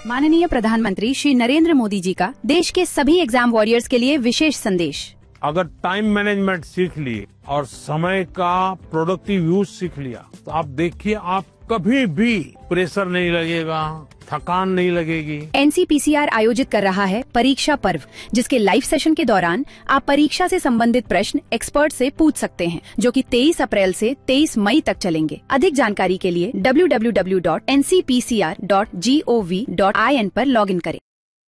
माननीय प्रधानमंत्री श्री नरेंद्र मोदी जी का देश के सभी एग्जाम वॉरियर्स के लिए विशेष संदेश अगर टाइम मैनेजमेंट सीख लिए और समय का प्रोडक्टिव यूज सीख लिया तो आप देखिए आप कभी भी प्रेशर नहीं लगेगा थकान नहीं लगेगी एनसीपीसीआर आयोजित कर रहा है परीक्षा पर्व जिसके लाइव सेशन के दौरान आप परीक्षा से संबंधित प्रश्न एक्सपर्ट से पूछ सकते हैं जो कि 23 अप्रैल से 23 मई तक चलेंगे अधिक जानकारी के लिए www.ncpcr.gov.in पर लॉगिन करें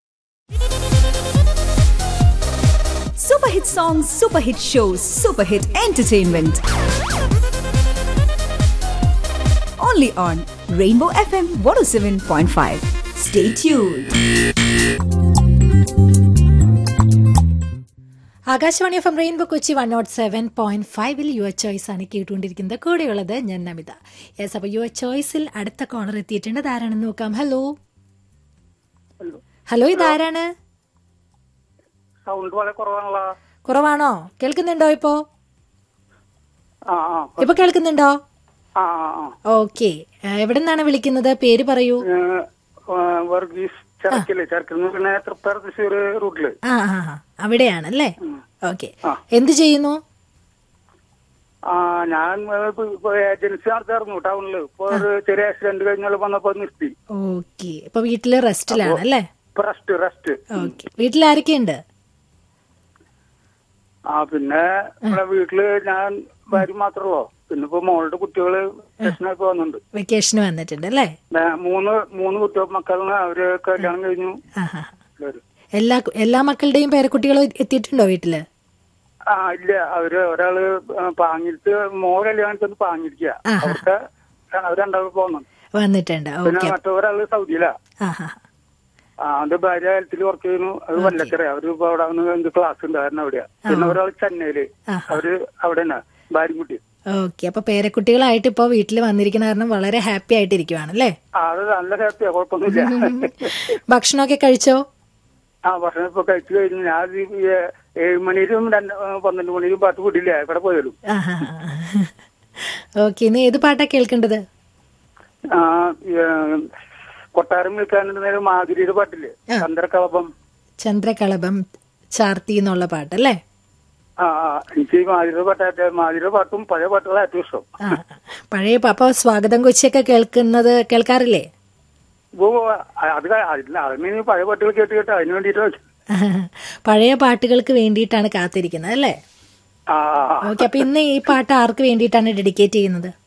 super hit song super hit show super hit entertainment only on rainbow FM 107.5 stay tuned Akashvani F M rainbow Kochi one nought seven point ഫൈവിൽ യുവർ ചോയ്സ് ആണ് കേട്ടുകൊണ്ടിരിക്കുന്നത് കൂടെയുള്ളത് ഞാൻ നമിത യെസ് അപ്പൊ യുവർ ചോയ്സിൽ അടുത്ത കോളർ എത്തിയിട്ടുണ്ട് ഇതാരാണെന്ന് നോക്കാം ഹലോ ഹലോ ഇതാരാണ് സൗണ്ട് വളരെ കുറവാണല്ലോ കുറവാണോ കേൾക്കുന്നുണ്ടോ ഇപ്പോ ആ ആ ഇപ്പൊ കേൾക്കുന്നുണ്ടോ ആ ആ ആ ഓക്കെ എവിടെ നിന്നാണ് വിളിക്കുന്നത് പേര് പറയൂ ഏ, ആ, വർഗീസ് ചരക്കില്ലേ ചരക്കിൽ പിന്നെ തൃപ്പേർ തൃശ്ശൂർ റൂട്ടില് ആ ആ ആ. അവിടെയാണല്ലേ ഓക്കെ ആ. എന്ത് ചെയ്യുന്നു ആ ഞാൻ ഏജൻസി നടത്തായിരുന്നു ടൗണില് ഇപ്പൊ ഒരു ചെറിയ ആക്സിഡന്റ് കഴിഞ്ഞാൽ വന്നപ്പോ നിർത്തി ഓക്കെ ഇപ്പൊ വീട്ടില് റെസ്റ്റിലാണ് അല്ലേ ഇപ്പൊ റെസ്റ്റ് റെസ്റ്റ് ഓക്കെ വീട്ടിൽ ആരൊക്കെയുണ്ട് ആ പിന്നെ ഇവിടെ വീട്ടില് ഞാൻ ഭാര്യ മാത്രമല്ലോ പിന്നെ ഇപ്പൊ മോളുടെ കുട്ടികള് പ്രശ്നമൊക്കെ വന്നിട്ടുണ്ട് വെക്കേഷന് വന്നിട്ടുണ്ട് അല്ലേ ഏ, മൂന്ന് മൂന്ന് കുട്ടികൾ മക്കളിന് അവര് കല്യാണം കഴിഞ്ഞു ആഹാ. എല്ലാവരും. എല്ലാ എല്ലാ മക്കളുടെയും പേരക്കുട്ടികളും എത്തിയിട്ടുണ്ടോ വീട്ടില് ആ ഇല്ല അവര് ഒരാള് പാങ്ങിട്ട് മോ കല്യാണത്തിന് പാങ്ങിരിക്കുക ആഹാ. അവർക്ക് അവർ രണ്ടാളും പോകുന്നു വന്നിട്ടുണ്ട് പിന്നെ ഓക്കെ മറ്റൊരാള് സൗദിയിലാ ആഹാ ആ അവന്റെ ഭാര്യ ഹെൽത്തിൽ വർക്ക് ചെയ്യുന്നു അത് വല്ലക്കര അവര് ഇപ്പൊ അവിടെ വന്ന് എന്ത് ക്ലാസ് ഉണ്ടായിരുന്നു അവിടെയാ പിന്നെ ഒരാൾ ചെന്നൈയില് ആഹാ. അവര് അവിടെ തന്നെ ഭാര്യയും കുട്ടി ഓക്കെ അപ്പൊ പേരക്കുട്ടികളായിട്ട് ഇപ്പൊ വീട്ടിൽ വന്നിരിക്കുന്ന കാരണം വളരെ ഹാപ്പി ആയിട്ടിരിക്കുവാണ് അല്ലേ ആ അത് നല്ല ഹാപ്പിയാ കുഴപ്പമൊന്നുമില്ല ഭക്ഷണമൊക്കെ കഴിച്ചോ ആ ഭക്ഷണം ഇപ്പൊ കഴിച്ചു കഴിഞ്ഞു ഞാൻ ഈ ഏഴ് മണിയിലും രണ്ട് പന്ത്രണ്ട് മണിയിലും പാട്ട് കൂട്ടില്ല എവിടെ പോയാലും ആഹാ ഓക്കെ ഇന്ന് ഏത് പാട്ടാ കേൾക്കേണ്ടത് ആ ഈ, ഏ, കൊട്ടാരം വിൽക്കാനുണ്ട് നേരം മാധുരിയുടെ പാട്ടില്ലേ ആ. ചന്ദ്രകളഭം ചന്ദ്രകളഭം ചാർത്തി എന്നുള്ള പാട്ടല്ലേ ആ ആ എനിക്ക് ഈ മാതിരിയുടെ പാട്ടായിട്ട് മാതിരിയുടെ പാട്ടും പഴയ പാട്ടുകളാണ് ഏറ്റവും ഇഷ്ടം ആ പഴയ പ- അപ്പൊ സ്വാഗതം കൊച്ചിയൊക്കെ കേൾക്കുന്നത് കേൾക്കാറില്ലേ ഓ അത് ക- അതിന് അതിന് പഴയ പാട്ടുകൾ കേട്ട് കേട്ട് അതിന് വേണ്ടിട്ട് വെച്ചു പഴയ പാട്ടുകൾക്ക് വേണ്ടിയിട്ടാണ് കാത്തിരിക്കുന്നത് അല്ലേ ആ ആ, ആ. ഓക്കെ അപ്പൊ ഇന്ന് ഈ പാട്ട് ആർക്ക് വേണ്ടിയിട്ടാണ് ഡെഡിക്കേറ്റ് ചെയ്യുന്നത്